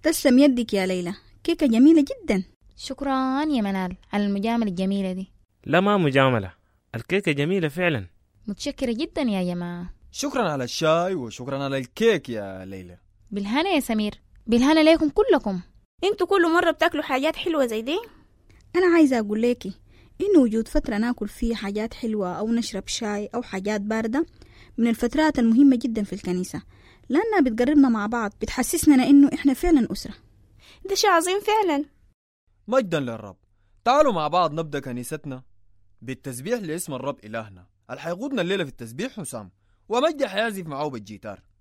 تسلم يدك يا ليلى كيكة جميلة جدا شكرا يا منال على المجاملة الجميلة دي لا ما مجاملة الكيكة جميلة فعلا متشكرة جدا يا جماعة شكرا على الشاي وشكرا على الكيك يا ليلى بالهنا يا سمير بالهنا ليكم كلكم انتوا كل مرة بتاكلوا حاجات حلوة زي دي أنا عايزة أقول لكي إنه وجود فترة ناكل فيها حاجات حلوة أو نشرب شاي أو حاجات باردة من الفترات المهمة جدا في الكنيسة لأنها بتقربنا مع بعض بتحسسنا إنه إحنا فعلا أسرة ده شيء عظيم فعلا مجدا للرب تعالوا مع بعض نبدأ كنيستنا بالتسبيح لاسم الرب إلهنا اللي حيقودنا الليلة في التسبيح حسام ومجدي حيعزف معاه بالجيتار